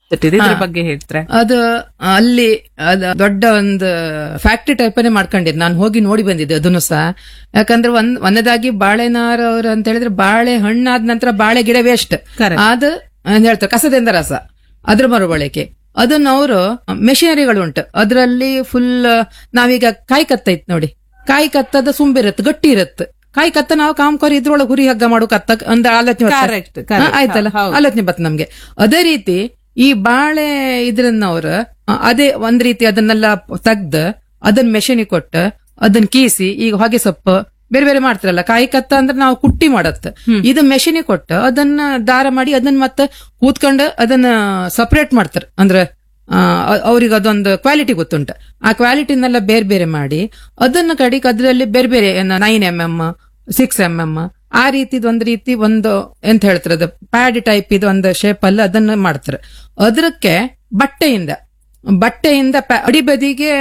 ಗೊತ್ತಿಟ್ಟಿದೆ ಇದ್ರ ಬಗ್ಗೆ ಹೇಳ್ತಾರೆ ಅದು ಅಲ್ಲಿ ಅದ ದೊಡ್ಡ ಒಂದು ಫ್ಯಾಕ್ಟ್ರಿ ಟೈಪನೇ ಮಾಡ್ಕೊಂಡಿದ್ದು ನಾನು ಹೋಗಿ ನೋಡಿ ಬಂದಿದ್ದೆ ಅದನ್ನು ಸಹ ಯಾಕಂದ್ರೆ ಒಂದ್ ಒಂದದಾಗಿ ಬಾಳೆನಾರ ಅವ್ರು ಅಂತ ಹೇಳಿದ್ರೆ ಬಾಳೆ ಹಣ್ಣಾದ ನಂತರ ಬಾಳೆ ಗಿಡ ವೇಸ್ಟ್ Correct. ಅದು ಏನ್ ಹೇಳ್ತಾರೆ ಕಸದಿಂದ ರಸ ಅದ್ರ ಮರುಬಳಕೆ ಅದನ್ನ ಅವರು ಮೆಷಿನರಿಗಳು ಉಂಟು ಅದರಲ್ಲಿ ಫುಲ್ ನಾವೀಗ ಕಾಯಿ ಕತ್ತ ಇತ್ತು ನೋಡಿ ಕಾಯಿ ಕತ್ತದ ಸುಂಬಿರತ್ತೆ ಗಟ್ಟಿ ಇರತ್ತೆ ಕಾಯಿ ಕತ್ತ ನಾವು ಕಾಮ್ಕೋರಿ ಇದ್ರೊಳಗೆ ಹುರಿ ಹಗ್ಗ ಮಾಡು ಕತ್ತ ಒಂದು ಆಲೋಚನೆ ಬರ್ತದೆ. Correct, correct. ಹಾ, ಆಯ್ತಲ್ಲ ಹೌದು. ಆಲೋಚನೆ ಬತ್ತು ನಮ್ಗೆ ಅದೇ ರೀತಿ ಈ ಬಾಳೆ ಇದ್ರನ್ನವ್ರು ಅ, ಅದೇ ಒಂದ್ ರೀತಿ ಅದನ್ನೆಲ್ಲ ತೆಗ್ದು ಅದನ್ನ ಮೆಷಿನಿಗೆ ಕೊಟ್ಟ ಅದನ್ನ ಕೀಸಿ ಈಗ ಹೊಗೆ ಸೊಪ್ಪು ಬೇರೆ ಬೇರೆ ಮಾಡ್ತಾರಲ್ಲ ಕಾಯಿ ಕತ್ತ ಅಂದ್ರೆ ನಾವು ಕುಟ್ಟಿ ಮಾಡತ್ತ ಇದು ಮೆಷಿನಿಗೆ ಕೊಟ್ಟು ಅದನ್ನ ದಾರ ಮಾಡಿ ಅದನ್ನ ಮತ್ತೆ ಕೂತ್ಕೊಂಡು ಅದನ್ನ ಸಪರೇಟ್ ಮಾಡ್ತಾರೆ ಅಂದ್ರೆ ಅವ್ರಿಗೆ ಅದೊಂದು ಕ್ವಾಲಿಟಿ ಗೊತ್ತುಂಟು ಆ ಕ್ವಾಲಿಟಿನೆಲ್ಲ ಬೇರೆ ಬೇರೆ ಮಾಡಿ ಅದನ್ನ ಕಡಿಗೆ ಅದ್ರಲ್ಲಿ ಬೇರೆ ಬೇರೆ nine M M six M M ಆ ರೀತಿದ್ ಒಂದ್ ರೀತಿ ಒಂದು ಎಂತ ಹೇಳ್ತಾರೆ ಅದು ಪ್ಯಾಡ್ ಟೈಪ್ ಇದು ಒಂದು ಶೇಪ್ ಅಲ್ಲಿ ಅದನ್ನ ಮಾಡ್ತಾರೆ ಅದಕ್ಕೆ ಬಟ್ಟೆಯಿಂದ ಬಟ್ಟೆಯಿಂದ ಪ್ಯಾ- ಅಡಿಬದಿಗೆ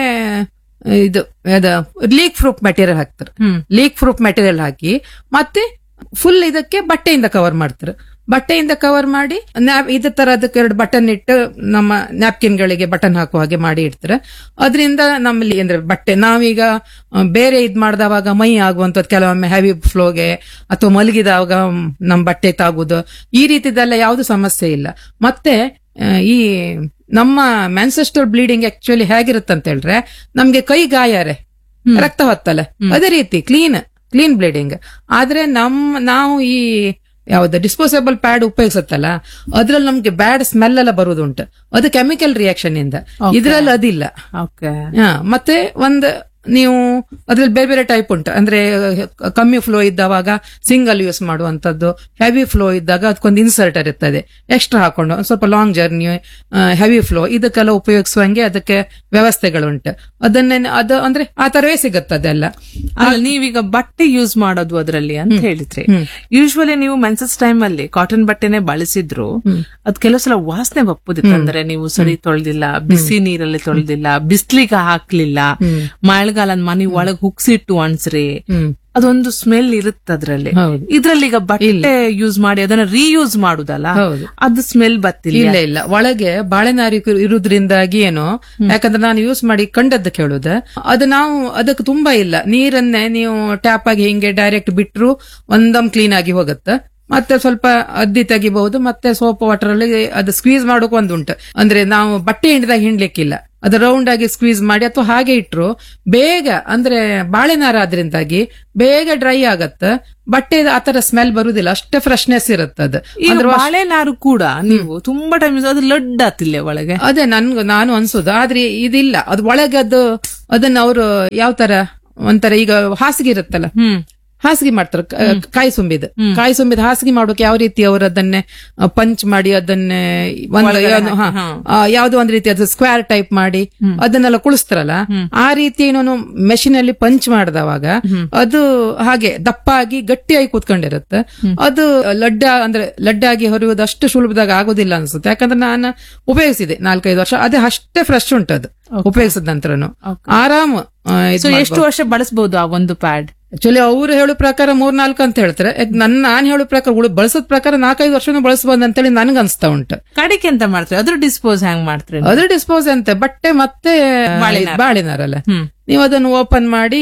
ಇದು ಲೀಕ್ ಪ್ರೂಫ್ ಮೆಟೀರಿಯಲ್ ಹಾಕ್ತಾರೆ ಹ್ಮ್ ಲೀಕ್ ಪ್ರೂಫ್ ಮೆಟೀರಿಯಲ್ ಹಾಕಿ ಮತ್ತೆ ಫುಲ್ ಇದಕ್ಕೆ ಬಟ್ಟೆಯಿಂದ ಕವರ್ ಮಾಡ್ತಾರೆ ಬಟ್ಟೆಯಿಂದ ಕವರ್ ಮಾಡಿ ನ್ಯಾಪ್ ಇದೇ ತರ ಅದಕ್ಕೆ ಎರಡು ಬಟನ್ ಇಟ್ಟು ನಮ್ಮ ನ್ಯಾಪ್ಕಿನ್ ಗಳಿಗೆ ಬಟನ್ ಹಾಕುವ ಹಾಗೆ ಮಾಡಿ ಇಡ್ತಾರೆ ಅದರಿಂದ ನಮ್ಮಲ್ಲಿ ಅಂದ್ರೆ ಬಟ್ಟೆ ನಾವೀಗ ಆ, ಬೇರೆ ಇದ್ ಮಾಡಿದವಾಗ ಮೈ ಆಗುವಂತದ್ದು ಕೆಲವೊಮ್ಮೆ ಹೆವಿ ಫ್ಲೋಗೆ ಅಥವಾ ಮಲಗಿದಾಗ ನಮ್ಮ ಬಟ್ಟೆ ತಾಗುದು ಈ ರೀತಿದೆಲ್ಲ ಯಾವ್ದು ಸಮಸ್ಯೆ ಇಲ್ಲ ಮತ್ತೆ ಆ, ಈ ನಮ್ಮ ಮ್ಯಾನ್ಸೆಸ್ಟರ್ ಬ್ಲೀಡಿಂಗ್ ಆಕ್ಚುಲಿ ಹೇಗಿರುತ್ತಂತ ಹೇಳಿದ್ರೆ ನಮ್ಗೆ ಕೈ ಗಾಯರೆ ರಕ್ತ ಹೊತ್ತಲ್ಲ ಅದೇ ರೀತಿ ಕ್ಲೀನ್ ಕ್ಲೀನ್ ಬ್ಲೀಡಿಂಗ್ ಆದ್ರೆ ನಮ್ ನಾವು ಈ ಯಾವ್ದು ಡಿಸ್ಪೋಸಬಲ್ ಪ್ಯಾಡ್ ಉಪಯೋಗಿಸುತ್ತಲ್ಲ ಅದ್ರಲ್ಲಿ ನಮ್ಗೆ ಬ್ಯಾಡ್ ಸ್ಮೆಲ್ ಎಲ್ಲ ಬರುದುಂಟು ಅದು ಕೆಮಿಕಲ್ ರಿಯಾಕ್ಷನ್ ಇಂದ ಇದ್ರಲ್ಲಿ ಅದಿಲ್ಲ ಓಕೆ ಹಾ, ಮತ್ತೆ ಒಂದು ನೀವು ಅದ್ರಲ್ಲಿ ಬೇರೆ ಬೇರೆ ಟೈಪ್ ಉಂಟು ಅಂದ್ರೆ ಅಹ್, ಕಮ್ಮಿ ಫ್ಲೋ ಇದ್ದವಾಗ ಸಿಂಗಲ್ ಯೂಸ್ ಮಾಡುವಂತದ್ದು ಹೆವಿ ಫ್ಲೋ ಇದ್ದಾಗ ಅದಕ್ಕೊಂದು ಇನ್ಸರ್ಟರ್ ಇರ್ತದೆ ಎಕ್ಸ್ಟ್ರಾ ಹಾಕೊಂಡು ಒಂದ್ ಸ್ವಲ್ಪ ಲಾಂಗ್ ಜರ್ನಿ ಹೆವಿ ಫ್ಲೋ ಇದಕ್ಕೆಲ್ಲ ಉಪಯೋಗಿಸುವಂಗೆ ಅದಕ್ಕೆ ವ್ಯವಸ್ಥೆಗಳುಂಟು ಅದನ್ನೇ ಅದು ಅಂದ್ರೆ ಆ ತರವೇ ಸಿಗುತ್ತೆ ಅದೆಲ್ಲ ಅಲ್ಲ ನೀವೀಗ ಬಟ್ಟೆ ಯೂಸ್ ಮಾಡೋದು ಅದರಲ್ಲಿ ಅಂತ ಹೇಳಿದ್ರಿ ಯೂಶ್ವಲಿ ನೀವು ಮೆನ್ಸಸ್ ಟೈಮ್ ಅಲ್ಲಿ ಕಾಟನ್ ಬಟ್ಟೆನೆ ಬಳಸಿದ್ರು ಅದ್ ಕೆಲವು ಸಲ ವಾಸನೆ ಬಪ್ಪುದಿತ್ತು ಅಂದ್ರೆ ನೀವು ಸರಿ ತೊಳ್ದಿಲ್ಲ ಬಿಸಿ ನೀರಲ್ಲಿ ತೊಳ್ದಿಲ್ಲ ಬಿಸ್ಲಿಗೆ ಹಾಕ್ಲಿಲ್ಲ ಮಳೆಗಾಲ ಮನೆ ಒಳಗ್ ಹುಗ್ಸಿಟ್ಟು ಅನ್ಸ್ರಿ ಹ್ಮ್ ಅದೊಂದು ಸ್ಮೆಲ್ ಇರುತ್ತೆ ಅದ್ರಲ್ಲಿ ಹೌದು. ಇದ್ರಲ್ಲಿ ಈಗ ಬಟ್ಟೆ ಯೂಸ್ ಮಾಡಿ ಅದನ್ನ ರೀಯೂಸ್ ಮಾಡುದಲ್ಲ ಹೌದು. ಅದು ಸ್ಮೆಲ್ ಬತ್ತಿಲ್ಲ ಇಲ್ಲ ಇಲ್ಲ ಒಳಗೆ ಬಾಳೆನಾರಿ ಕು- ಇರುವುದ್ರಿಂದಾಗಿ ಏನು ಯಾಕಂದ್ರೆ ನಾನು ಯೂಸ್ ಮಾಡಿ ಕಂಡದ್ದು ಕೇಳುದು ಅದು ನಾವು ಅದಕ್ಕೆ ತುಂಬಾ ಇಲ್ಲ ನೀರನ್ನೇ ನೀವು ಟ್ಯಾಪ್ ಆಗಿ ಹಿಂಗೆ ಡೈರೆಕ್ಟ್ ಬಿಟ್ರು ಒಂದಮ್ ಕ್ಲೀನ್ ಆಗಿ ಹೋಗುತ್ತೆ ಮತ್ತೆ ಸ್ವಲ್ಪ ಅದ್ದಿ ತೆಗಿಬಹುದು ಮತ್ತೆ ಸೋಪ್ ವಾಟರ್ ಅಲ್ಲಿ ಅದು ಸ್ಕ್ವೀಸ್ ಮಾಡೋಕೆ ಒಂದು ಉಂಟು ಅಂದ್ರೆ ನಾವು ಬಟ್ಟೆ ಹಿಂಡಿದಾಗ ಹಿಂಡ್ಲಿಕ್ಕಿಲ್ಲ ಅದು ರೌಂಡ್ ಆಗಿ ಸ್ಕ್ವೀಸ್ ಮಾಡಿ ಅಥವಾ ಹಾಗೆ ಇಟ್ರು ಬೇಗ ಅಂದ್ರೆ ಬಾಳೆನಾರ ಆದ್ರಿಂದಾಗಿ ಬೇಗ ಡ್ರೈ ಆಗತ್ತೆ ಬಟ್ಟೆ ಆತರ ಸ್ಮೆಲ್ ಬರುದಿಲ್ಲ ಅಷ್ಟೇ ಫ್ರೆಶ್ನೆಸ್ ಇರುತ್ತೆ ಅದು ಈಗ ಬಾಳೆನಾರು ಕೂಡ ನೀವು ತುಂಬಾ ಟೈಮ್ ಅದು ಲಡ್ ಆತಿಲ್ಲ ಒಳಗೆ ಅದೇ ನನ್ಗು ನಾನು ಅನ್ಸುದು ಆದ್ರೆ ಇದಿಲ್ಲ ಅದು ಒಳಗೆ ಅದು ಅದನ್ನ ಅವರು ಯಾವ ತರ ಒಂಥರ ಈಗ ಹಾಸಿಗೆ ಇರುತ್ತಲ್ಲ ಹ್ಮ್ ಹಾಸಿಗೆ ಮಾಡ್ತಾರೆ ಕ- ಕಾಯಿ ಸುಂಬಿದ ಕಾಯಿ ಸುಂಬಿದ ಹಾಸಿಗೆ ಮಾಡೋಕೆ ಯಾವ ರೀತಿ ಅವರು ಅದನ್ನೇ ಪಂಚ್ ಮಾಡಿ ಅದನ್ನೇ ಒಂದು ಏನು- ಹಾ, ಆ, ಯಾವ್ದೋ ಒಂದ್ ರೀತಿ ಅದು ಸ್ಕ್ವೇರ್ ಟೈಪ್ ಮಾಡಿ ಅದನ್ನೆಲ್ಲ ಕುಳಿಸ್ತಾರಲ್ಲ ಆ ರೀತಿ ನಾನು ಮೆಷಿನ್ ಅಲ್ಲಿ ಪಂಚ್ ಮಾಡಿದವಾಗ ಅದು ಹಾಗೆ ದಪ್ಪಾಗಿ ಗಟ್ಟಿಯಾಗಿ ಕೂತ್ಕೊಂಡಿರುತ್ತೆ ಅದು ಲಡ್ಡ ಅಂದ್ರೆ ಲಡ್ಡಾಗಿ ಹೊರೆಯುವುದು ಅಷ್ಟು ಸುಲಭದಾಗ ಆಗೋದಿಲ್ಲ ಅನ್ಸುತ್ತೆ ಯಾಕಂದ್ರೆ ನಾನು ಉಪಯೋಗಿಸಿದೆ ನಾಲ್ಕೈದು ವರ್ಷ ಅದೇ ಅಷ್ಟೇ ಫ್ರೆಶ್ ಉಂಟು ಅದು ಉಪಯೋಗಿಸಿದ ನಂತರನು ಆರಾಮ್ ಆ, ಇದ್ ಸೊ ಎಷ್ಟು ವರ್ಷ ಬಳಸಬಹುದು ಆ ಒಂದು ಪ್ಯಾಡ್ ಆಕ್ಚುಲಿ ಅವ್ರು ಹೇಳೋ ಪ್ರಕಾರ ಮೂರ್ ನಾಲ್ಕು ಅಂತ ಹೇಳ್ತಾರೆ ಯಾಕ್ ನನ್ ನಾನ್ ಹೇಳೋ ಪ್ರಕಾರ ಉಳು ಬಳಸೋದ್ ಪ್ರಕಾರ ನಾಲ್ಕೈದು ವರ್ಷನೂ ಬಳಸಬಹುದು ಅಂತೇಳಿ ನನ್ಗೆ ಅನ್ಸ್ತಾ ಉಂಟು ಕಡಿಕೆ ಅಂತ ಮಾಡ್ತೀರಿ ಅದ್ರ ಡಿಸ್ಪೋಸ್ ಹೆಂಗ್ ಮಾಡ್ತೀರಿ ಅದ್ರ ಡಿಸ್ಪೋಸ್ ಅಂತೆ ಬಟ್ಟೆ ಮತ್ತೆ ಬಾಳೆನಾರಲ್ಲ ಹ್ಮ್. ನೀವು ಅದನ್ನು ಓಪನ್ ಮಾಡಿ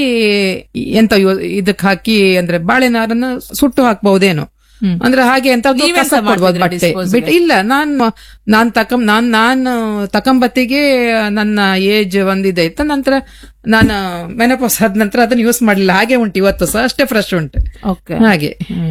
ಎಂತ ಇದಕ್ಕೆ ಹಾಕಿ ಅಂದ್ರೆ ಬಾಳೆನಾರನ್ನ ಸುಟ್ಟು ಹಾಕ್ಬಹುದೇನೋ ಅಂದ್ರೆ ಹಾಗೆ ಅಂತ ಅದು ನೀವೆಂತ ಕಸ ಕೊಡ್ಬೋದು ಮಾಡ್ತಿದ್ರಿ ಬಟ್ಟೆ disposal ಬಿಟ್ ಇಲ್ಲ ನಾನು ನಾನ್ ತಕಂ ನಾನ್ ನಾನು ತಕಂಬತ್ತಿಗೆ ನನ್ನ ಏಜ್ ಒಂದಿದೆ ಇತ್ತು ನಂತರ ನಾನು ಮೆನಪೋಸ್ ಆದ ನಂತರ ಅದನ್ನ ಯೂಸ್ ಮಾಡಲಿಲ್ಲ ಹಾಗೆ ಉಂಟು ಇವತ್ತು ಸಹ ಅಷ್ಟೇ ಫ್ರೆಶ್ ಉಂಟು ಓಕೆ ಹಾಗೆ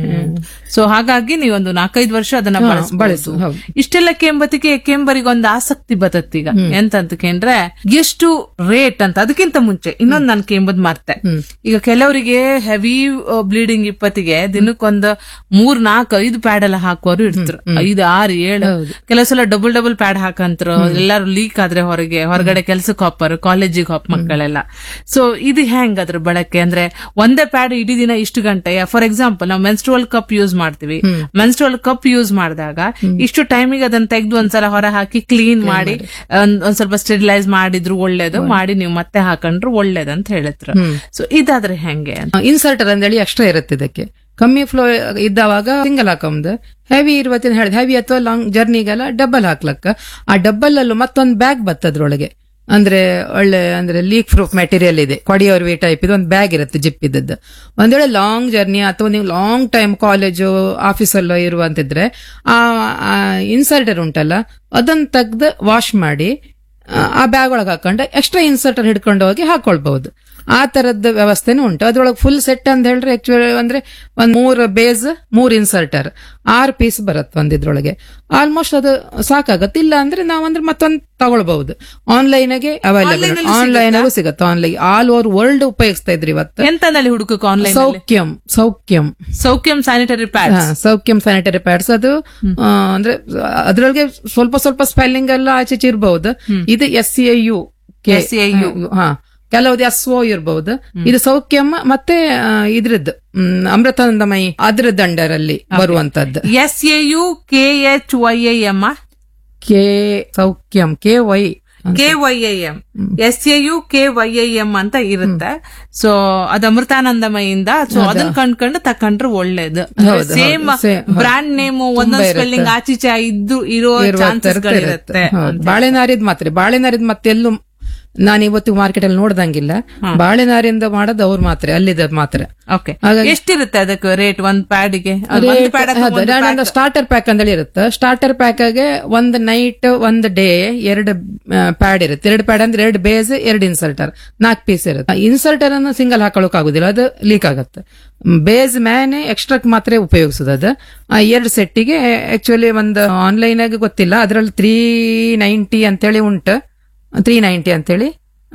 ಸೊ ಹಾಗಾಗಿ ನೀವೊಂದು ನಾಲ್ಕೈದು ವರ್ಷ ಅದನ್ನ ಹಾ, ಬಳಸ್ಬೋದು. ಬಳಸು, ಹೌದು. ಇಷ್ಟೆಲ್ಲ ಕೆಂಬತ್ತಿಗೆ ಕೆಂಬರಿಗೆ ಒಂದು ಆಸಕ್ತಿ ಬತ್ತತ್ತೀಗ ಎಂತಂತ ಕೇಂದ್ರೆ ಎಷ್ಟು ರೇಟ್ ಅಂತ ಅದಕ್ಕಿಂತ ಮುಂಚೆ ಇನ್ನೊಂದು ನಾನು ಕೆಂಬದ್ ಮಾರ್ತೆ ಈಗ ಕೆಲವರಿಗೆ ಹೆವಿ ಬ್ಲೀಡಿಂಗ್ ಇಪ್ಪತ್ತಿಗೆ ದಿನಕ್ಕೊಂದು ಮೂರ್ ನಾಲ್ಕು ಐದು ಪ್ಯಾಡ್ ಎಲ್ಲ ಹಾಕುವರು ಇಡ್ತಾರೆ ಐದು ಆರು ಏಳು ಕೆಲವು ಸಲ ಡಬಲ್ ಡಬಲ್ ಪ್ಯಾಡ್ ಹಾಕಂತ್ರ ಎಲ್ಲಾರು ಲೀಕ್ ಆದ್ರೆ ಹೊರಗೆ ಹೊರಗಡೆ ಕೆಲ್ಸಕ್ಕೆ ಹೋಗ್ಪಾರು ಕಾಲೇಜಿಗೆ ಹೋಪ್ ಮಕ್ಕಳೆಲ್ಲ ಸೊ ಇದು ಹೆಂಗ್ ಅದ್ರ ಬಳಕೆ ಅಂದ್ರೆ ಒಂದೇ ಪ್ಯಾಡ್ ಇಡೀ ದಿನ ಇಷ್ಟು ಗಂಟೆ ಫಾರ್ ಎಕ್ಸಾಂಪಲ್ ನಾವು ಮೆನ್ಸ್ಟ್ರುವಲ್ ಕಪ್ ಯೂಸ್ ಮಾಡ್ತೀವಿ ಮೆನ್ಸ್ಟ್ರುವಲ್ ಕಪ್ ಯೂಸ್ ಮಾಡಿದಾಗ ಇಷ್ಟು ಟೈಮಿಗೆ ಅದನ್ನ ತೆಗೆದು ಒಂದ್ಸಲ ಹೊರ ಹಾಕಿ ಕ್ಲೀನ್ ಮಾಡಿ ಒಂದ್ ಒಂದ್ ಸ್ವಲ್ಪ ಸ್ಟೆರಿಲೈಸ್ ಮಾಡಿದ್ರು ಒಳ್ಳೇದು ಮಾಡಿ ನೀವು ಮತ್ತೆ ಹಾಕೊಂಡ್ರು ಒಳ್ಳೇದು ಅಂತ ಹೇಳಿದ್ರು ಸೊ ಇದಾದ್ರೆ ಹೆಂಗೆ ಅಂತ ಇನ್ಸರ್ಟರ್ ಅಂದೇಳಿ ಎಕ್ಸ್ಟ್ರಾ ಇರುತ್ತೆ ಇದಕ್ಕೆ ಕಮ್ಮಿ ಫ್ಲೋ ಇದ್ದವಾಗ ಸಿಂಗಲ್ ಹಾಕೊಂಬುದು ಹೆವಿ ಇರುವತ್ತಿನ ಹೇಳಿದ ಹೆವಿ ಅಥವಾ ಲಾಂಗ್ ಜರ್ನಿಗೆಲ್ಲ ಡಬಲ್ ಹಾಕ್ಲಕ್ಕ ಆ ಡಬಲ್ ಅಲ್ಲೂ ಮತ್ತೊಂದು ಬ್ಯಾಗ್ ಬತ್ತದ್ರೊಳಗೆ ಅಂದ್ರೆ ಒಳ್ಳೆ ಅಂದ್ರೆ ಲೀಕ್ ಪ್ರೂಫ್ ಮೆಟೀರಿಯಲ್ ಇದೆ ಕೊಡಿಯೋರ್ ವಿ ಟೈಪ್ ಇದು ಒಂದು ಬ್ಯಾಗ್ ಇರುತ್ತೆ ಜಿಪ್ ಇದ್ದದ್ದು ಒಂದ್ ವೇಳೆ ಲಾಂಗ್ ಜರ್ನಿ ಅಥವಾ ನೀವು ಲಾಂಗ್ ಟೈಮ್ ಕಾಲೇಜು ಆಫೀಸಲ್ಲೋ ಇರುವಂತಿದ್ರೆ ಆ ಇನ್ಸರ್ಟರ್ ಉಂಟಲ್ಲ ಅದನ್ನ ತೆಗ್ದು ವಾಶ್ ಮಾಡಿ ಆ, ಆ ಬ್ಯಾಗ್ ಒಳಗೆ ಹಾಕೊಂಡು ಎಕ್ಸ್ಟ್ರಾ ಇನ್ಸರ್ಟರ್ ಹಿಡ್ಕೊಂಡು ಹೋಗಿ ಹಾಕೊಳ್ಬಹುದು ಆ ತರದ್ದು ವ್ಯವಸ್ಥೆನೂ ಉಂಟು ಅದ್ರೊಳಗೆ ಫುಲ್ ಸೆಟ್ ಅಂತ ಹೇಳಿದ್ರೆ ಆಕ್ಚುಲಿ ಅಂದ್ರೆ ಒಂದ್ ಮೂರ್ ಬೇಸ್ ಮೂರ್ ಇನ್ಸರ್ಟರ್ ಆರು ಪೀಸ್ ಬರುತ್ತೆ ಒಂದಿದ್ರೊಳಗೆ ಆಲ್ಮೋಸ್ಟ್ ಅದು ಸಾಕಾಗತ್ತೆ ಇಲ್ಲ ಅಂದ್ರೆ ನಾವಂದ್ರೆ ಮತ್ತೊಂದು ತಗೊಳ್ಬಹುದು ಆನ್ಲೈನ್ಗೆ ಅವೈಲೇಬಲ್ ಆನ್ಲೈನ್ ಸಿಗುತ್ತೆ ಆನ್ಲೈನ್ ಆಲ್ ಓವರ್ ವರ್ಲ್ಡ್ ಉಪಯೋಗಿಸ್ತಾ ಇದ್ರಿ ಇವತ್ತು ಎಂತನಲ್ಲಿ ಹುಡುಕಕ್ಕೆ online Soukhyam Soukhyam Soukhyam sanitary pad ಹಾ, ಸೌಖ್ಯಂ ಸ್ಯಾನಿಟರಿ ಪ್ಯಾಡ್ಸ್ ಅದು ಆ, ಅಂದ್ರೆ ಅದ್ರೊಳಗೆ ಸ್ವಲ್ಪ ಸ್ವಲ್ಪ ಸ್ಪೆಲ್ಲಿಂಗ್ ಎಲ್ಲ ಆಚೆ ಈಚೆ ಇರಬಹುದು ಇದು S C I U SCIU. ಹಾ ಕೆಲವ್ದು ಎಸ್ ಓ ಇರಬಹುದು ಇದು ಸೌಖ್ಯಂ ಮತ್ತೆ ಆ, ಇದ್ರದ್ದು ಮ್, ಅಮೃತಾನಂದಮಯಿ ಅದ್ರದ್ದು ಅಂಡರ್ ಅಲ್ಲಿ ಬರುವಂತದ್ದು S A U K H Y A M K Soukhyam K Y K Y A M S A U K Y A M ಅಂತ ಇರುತ್ತೆ ಸೊ ಅದು ಅಮೃತಾನಂದಮಯಿಂದ ಸೊ ಅದನ್ನ ಕಂಡ್ಕೊಂಡು ತಕೊಂಡ್ರೆ ಒಳ್ಳೇದು ಹೌದು, ಸೇಮ್ ಹೌದು. Same, ಹೌದು. ಬ್ರಾಂಡ್ ನೇಮ್ ಒಂದೊಂದು ಸ್ಪೆಲ್ಲಿಂಗ್ ಆಚೀಚೆ ಇದ್ದು ಇರೋ ಚಾನ್ಸಸ್ ಗಳಿರುತ್ತೆ ಬಾಳೆನಾರಿದ್ ಮಾತ್ರ ಬಾಳೆನಾರಿದ್ ಮತ್ತೆ ಎಲ್ಲೂ ನಾನು ಇವತ್ತು ಮಾರ್ಕೆಟ್ ಅಲ್ಲಿ ನೋಡ್ದಂಗಿಲ್ಲ ಬಾಳೆನಾರಿಂದ ಮಾಡೋದು ಅವ್ರು ಮಾತ್ರ ಅಲ್ಲಿದ ಮಾತ್ರ ಓಕೆ ಹಾಗಾಗಿ- ಎಷ್ಟಿರುತ್ತೆ ಅದಕ್ಕೆ ರೇಟ್ ಒಂದ್ ಪ್ಯಾಡಿಗೆ ಒಂದು ಪ್ಯಾಡ್ ಸ್ಟಾರ್ಟರ್ ಪ್ಯಾಕ್ ಅಂತ ಇರುತ್ತೆ ಸ್ಟಾರ್ಟರ್ ಪ್ಯಾಕ್ ಆಗಿ ಒಂದ್ ನೈಟ್ ಒಂದ್ ಡೇ ಎರಡು ಪ್ಯಾಡ್ ಇರುತ್ತೆ ಎರಡು ಪ್ಯಾಡ್ ಅಂದ್ರೆ ಎರಡು ಬೇಸ್ ಎರಡು ಇನ್ಸಲ್ಟರ್ ನಾಲ್ಕು ಪೀಸ್ ಇರುತ್ತೆ ಇನ್ಸಲ್ಟರ್ ಅನ್ನು ಸಿಂಗಲ್ ಹಾಕೊಳ್ಳೋಕೆ ಆಗುದಿಲ್ಲ ಅದು ಲೀಕ್ ಆಗುತ್ತೆ ಬೇಸ್ ಮ್ಯಾನೆ ಎಕ್ಸ್ಟ್ರಾಕ್ ಮಾತ್ರ ಉಪಯೋಗಿಸೋದು ಅದು ಆ ಎರಡು ಸೆಟ್ಟಿಗೆ ಆಕ್ಚುಲಿ ಒಂದು ಆನ್ಲೈನ್ ಆಗಿ ಗೊತ್ತಿಲ್ಲ ಅದ್ರಲ್ಲಿ ತ್ರೀ ನೈಂಟಿ ಅಂತೇಳಿ ಉಂಟು ತ್ರೀ ನೈಂಟಿ ಅಂತೇಳಿ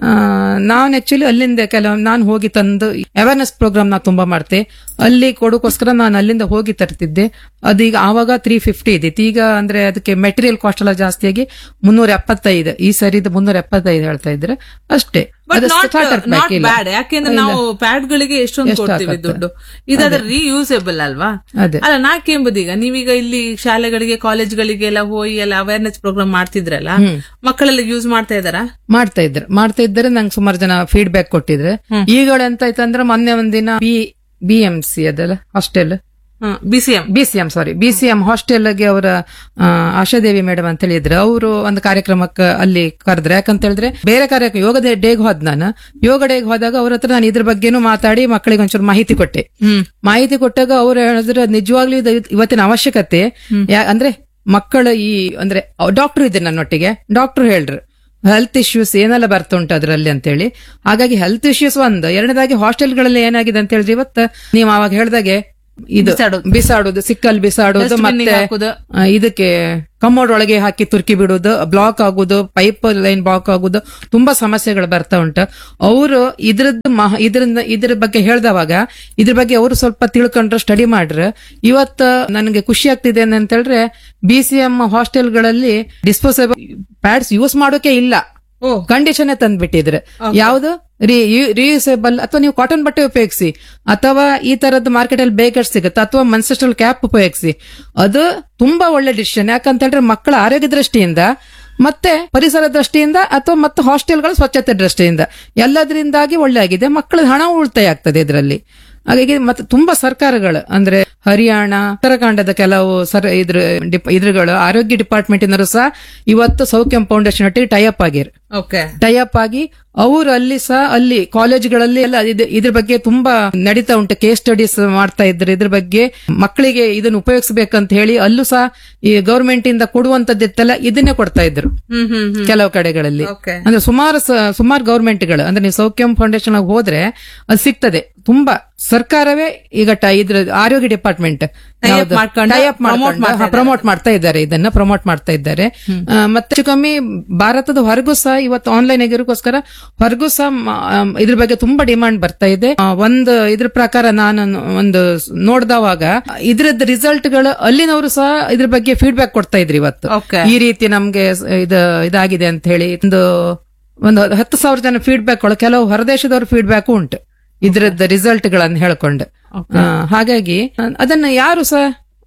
ನಾನು ಆಕ್ಚುಲಿ ಅಲ್ಲಿಂದ ಕೆಲವು ನಾನು ಹೋಗಿ ತಂದು ಅವೇರ್ನೆಸ್ ಪ್ರೋಗ್ರಾಮ್ ನಾ ತುಂಬಾ ಮಾಡ್ತೆ ಅಲ್ಲಿ ಕೊಡೋಕೋಸ್ಕರ ನಾನು ಅಲ್ಲಿಂದ ಹೋಗಿ ತರ್ತಿದ್ದೆ ಅದೀಗ ಆವಾಗ ತ್ರೀ ಫಿಫ್ಟಿ ಇದ್ದಿತ್ತು ಈಗ ಅಂದ್ರೆ ಅದಕ್ಕೆ ಮೆಟೀರಿಯಲ್ ಕಾಸ್ಟ್ ಎಲ್ಲ ಜಾಸ್ತಿಯಾಗಿ ಮುನ್ನೂರ ಎಪ್ಪತ್ತೈದು ಈ ಸರಿದು ಮುನ್ನೂರ ಎಪ್ಪತ್ತೈದು ಹೇಳ್ತಾ ಇದ್ರೆ ಅಷ್ಟೇ ಬಟ್ ಅದು ನಾಟ್ starter pack ನಾಟ್ ಇಲ್ಲ. ಬ್ಯಾಡ್ ಯಾಕೆಂದ್ರೆ ನಾವು ಪ್ಯಾಡ್ ಗಳಿಗೆ ಎಷ್ಟೊಂದು ಎಷ್ಟು ಕೊಡ್ತೀವಿ ಹಾಕತ್ತೆ? ದುಡ್ಡು ಇದಾದ್ರೆ ರೀಯೂಸೇಬಲ್ ಅಲ್ವಾ ಅದೇ ಅಲ್ಲ ನಾಕೆಂಬುದೀಗ ನೀವೀಗ ಇಲ್ಲಿ ಶಾಲೆಗಳಿಗೆ ಕಾಲೇಜ್ಗಳಿಗೆಲ್ಲ ಹೋಗಿ ಎಲ್ಲ ಅವೇರ್ನೆಸ್ ಪ್ರೋಗ್ರಾಮ್ ಮಾಡ್ತಿದ್ರಲ್ಲ ಮಕ್ಕಳೆಲ್ಲ ಯೂಸ್ ಮಾಡ್ತಾ ಇದಾರಾ ಮಾಡ್ತಾ ಇದ್ರು ಮಾಡ್ತಾ ಇದ್ದಾರೆ ನಂಗೆ ಸುಮಾರು ಜನ ಫೀಡ್ಬ್ಯಾಕ್ ಕೊಟ್ಟಿದ್ರೆ ಈಗ ಎಂತ ಆಯ್ತಂದ್ರೆ ಮೊನ್ನೆ ಒಂದಿನ ಬಿ ಬಿ ಎಂ ಸಿ ಅದಲ್ಲ hostel BCM B C M sorry B C M ಹಾಸ್ಟೆಲ್ಗೆ ಅವರ ಆ, ಆಶಾದೇವಿ ಮೇಡಮ್ ಅಂತ ಹೇಳಿದ್ರೆ ಅವರು ಒಂದು ಕಾರ್ಯಕ್ರಮಕ್ಕೆ ಅಲ್ಲಿ ಕರೆದ್ರೆ ಯಾಕಂತ ಹೇಳಿದ್ರೆ ಬೇರೆ ಕಾರ್ಯಕ್ರಮ ಯೋಗ ಡೇಗ್ ಹೋದ್ ನಾನು ಯೋಗ ಡೇಗ್ ಹೋದಾಗ ಅವ್ರ ಹತ್ರ ನಾನು ಇದ್ರ ಬಗ್ಗೆನೂ ಮಾತಾಡಿ ಮಕ್ಕಳಿಗೆ ಒಂಚೂರು ಮಾಹಿತಿ ಕೊಟ್ಟೆ ಹ್ಮ್ ಮಾಹಿತಿ ಕೊಟ್ಟಾಗ ಅವ್ರು ಹೇಳಿದ್ರೆ ನಿಜವಾಗ್ಲೂ ಇದು ಇವತ್ತಿನ ಅವಶ್ಯಕತೆ ಯಾ- ಅಂದ್ರೆ ಮಕ್ಕಳ ಈ ಅಂದ್ರೆ ಡಾಕ್ಟರ್ ಇದ್ದಾರೆ ನನ್ನೊಟ್ಟಿಗೆ ಡಾಕ್ಟರ್ ಹೇಳ್ರು ಹೆಲ್ತ್ ಇಶ್ಯೂಸ್ ಏನೆಲ್ಲ ಬರ್ತಾ ಉಂಟು ಅದರಲ್ಲಿ ಅಂತೇಳಿ ಹಾಗಾಗಿ ಹೆಲ್ತ್ ಇಶ್ಯೂಸ್ ಒಂದು ಎರಡನೇದಾಗಿ ಹಾಸ್ಟೆಲ್ಗಳಲ್ಲಿ ಏನಾಗಿದೆ ಅಂತ ಹೇಳಿದ್ರೆ ಇವತ್ತು ನೀವು ಅವಾಗ ಹೇಳ್ದಾಗೆ ಇದು ಬಿಸಾಡೋದು. ಬಿಸಾಡೋದು ಸಿಕ್ಕಲ್ ಬಿಸಾಡೋದು Dustbin ಗೆ ಮತ್ತೆ ಹಾಕುದು. ಆ, ಇದಕ್ಕೆ ಕಮೋಡ್ ಒಳಗೆ ಹಾಕಿ ತುರ್ಕಿ ಬಿಡುದು ಬ್ಲಾಕ್ ಆಗುದು ಪೈಪ್ ಲೈನ್ ಬ್ಲಾಕ್ ಆಗುದು ತುಂಬಾ ಸಮಸ್ಯೆಗಳು ಬರ್ತಾ ಉಂಟು ಅವರು ಇದ್ರದ್ದು ಮಹ ಇದ್ರಿಂದ ಇದ್ರ ಬಗ್ಗೆ ಹೇಳ್ದವಾಗ ಇದ್ರ ಬಗ್ಗೆ ಅವರು ಸ್ವಲ್ಪ ತಿಳ್ಕೊಂಡ್ರೆ ಸ್ಟಡಿ ಮಾಡ್ರೆ ಇವತ್ತು ನನಗೆ ಖುಷಿ ಆಗ್ತಿದೆ ಅಂತ ಹೇಳಿದ್ರೆ ಬಿ ಸಿ ಎಂ ಹಾಸ್ಟೆಲ್ಗಳಲ್ಲಿ ಡಿಸ್ಪೋಸೇಬಲ್ ಪ್ಯಾಡ್ಸ್ ಯೂಸ್ ಮಾಡೋಕೆ ಇಲ್ಲ ಓ ಕಂಡೀಷನ್ ತಂದ್ಬಿಟ್ಟಿದ್ರೆ ಯಾವ್ದು ರಿಯೂಸೇಬಲ್ ಅಥವಾ ನೀವು ಕಾಟನ್ ಬಟ್ಟೆ ಉಪಯೋಗಿಸಿ ಅಥವಾ ಈ ತರದ್ದು ಮಾರ್ಕೆಟ್ ಅಲ್ಲಿ ಬೇಕರ್ ಸಿಗುತ್ತೆ ಅಥವಾ ಮನ್ಸೆಸ್ಟ್ರಲ್ ಕ್ಯಾಪ್ ಉಪಯೋಗಿಸಿ ಅದು ತುಂಬಾ ಒಳ್ಳೆ ಡಿಸಿಷನ್ ಯಾಕಂತ ಹೇಳಿದ್ರೆ ಮಕ್ಕಳ ಆರೋಗ್ಯ ದೃಷ್ಟಿಯಿಂದ ಮತ್ತೆ ಪರಿಸರ ದೃಷ್ಟಿಯಿಂದ ಅಥವಾ ಮತ್ತೆ ಹಾಸ್ಟೆಲ್ಗಳ ಸ್ವಚ್ಛತೆ ದೃಷ್ಟಿಯಿಂದ ಎಲ್ಲದರಿಂದಾಗಿ ಒಳ್ಳೆ ಆಗಿದೆ ಮಕ್ಕಳ ಹಣ ಉಳಿತಾಯ ಆಗ್ತದೆ ಇದರಲ್ಲಿ ಹಾಗಾಗಿ ಮತ್ತೆ ತುಂಬಾ ಸರ್ಕಾರಗಳು ಅಂದ್ರೆ ಹರಿಯಾಣ ಉತ್ತರಾಖಂಡದ ಕೆಲವು ಸರ್ ಇದ್ರ ಡಿಪ್- ಇದ್ರಗಳು ಆರೋಗ್ಯ ಡಿಪಾರ್ಟ್ಮೆಂಟ್ ಇಂದರು ಸಹ ಇವತ್ತು ಸೌಖ್ಯಂ ಫೌಂಡೇಶನ್ ಒಟ್ಟಿಗೆ ಟೈಅಪ್ ಆಗಿರ್ ಓಕೆ ಟೈಅಪ್ ಆಗಿ ಅವರು ಅಲ್ಲಿ ಸಹ ಅಲ್ಲಿ ಕಾಲೇಜ್ಗಳಲ್ಲಿ ಎಲ್ಲ ಇದ್- ಇದ್ರ ಬಗ್ಗೆ ತುಂಬಾ ನಡೀತಾ ಉಂಟು ಕೇಸ್ ಸ್ಟಡೀಸ್ ಮಾಡ್ತಾ ಇದ್ರು ಇದ್ರ ಬಗ್ಗೆ ಮಕ್ಕಳಿಗೆ ಇದನ್ನ ಉಪಯೋಗಿಸಬೇಕಂತ ಹೇಳಿ ಅಲ್ಲೂ ಸಹ ಈ ಗವರ್ಮೆಂಟ್ ಇಂದ ಕೊಡುವಂತದ್ದಿತ್ತಲ್ಲ ಇದನ್ನೇ ಕೊಡ್ತಾ ಇದ್ರು ಹ್ಮ್ ಹ್ಮ್ ಹ್ಮ್ ಕೆಲವು ಕಡೆಗಳಲ್ಲಿ ಓಕೆ ಅಂದ್ರೆ ಸುಮಾರು ಸ- ಸುಮಾರು ಗವರ್ಮೆಂಟ್ಗಳು ಅಂದ್ರೆ ನೀವು ಸೌಖ್ಯಂ ಫೌಂಡೇಶನ್ ಆಗಿ ಹೋದ್ರೆ ಅದು ಸಿಗ್ತದೆ ತುಂಬಾ ಸರ್ಕಾರವೇ ಈಗ ಟ- ಇದ್ರ ಆರೋಗ್ಯ ಡಿಪಾರ್ಟ್ಮೆಂಟ್ Tie-up ಮಾಡ್ಕೊಂಡು promote ಮಾಡ್ತಾ ಪ್ರಮೋಟ್ ಮಾಡ್ತಾ ಇದ್ದಾರೆ ಇದನ್ನ ಪ್ರಮೋಟ್ ಮಾಡ್ತಾ ಇದ್ದಾರೆ ಆ, ಮತ್ತೆ ಹೆಚ್ಚು ಕಮ್ಮಿ ಭಾರತದ ಹೊರಗೂ ಸಹ ಇವತ್ತು ಆನ್ಲೈನ್ ಆಗಿರೋಕ್ಕೋಸ್ಕರ ಹೊರಗೂ ಸಹ ಮ- ಆಮ್, ಇದ್ರ ಬಗ್ಗೆ ತುಂಬಾ ಡಿಮಾಂಡ್ ಬರ್ತಾ ಇದೆ ಆ, ಒಂದು ಇದ್ರ ಪ್ರಕಾರ ನಾನು ಒಂದು ನೋಡ್ದವಾಗ ಇದ್ರದ್ದು ರಿಸಲ್ಟ್ಗಳು ಅಲ್ಲಿನವರು ಸಹ ಇದ್ರ ಬಗ್ಗೆ ಫೀಡ್ಬ್ಯಾಕ್ ಕೊಡ್ತಾ ಇದ್ರಿ ಇವತ್ತು ಓಕೆ ಈ ರೀತಿ ನಮ್ಗೆ ಸ- ಇದು ಇದಾಗಿದೆ ಅಂತ ಹೇಳಿ ಒಂದು ಒಂದು ಹತ್ತು ಸಾವಿರ ಜನ ಫೀಡ್ಬ್ಯಾಕ್ ಕೆಲವು ಹೊರದೇಶದವ್ರ ಫೀಡ್ಬ್ಯಾಕ್ ಉಂಟು ಇದ್ರದ್ದು ರಿಸಲ್ಟ್ ಗಳನ್ನ ಹೇಳ್ಕೊಂಡು ಆ, ಹಾಗಾಗಿ ಆ, ಅದನ್ನ ಯಾರು ಸಹ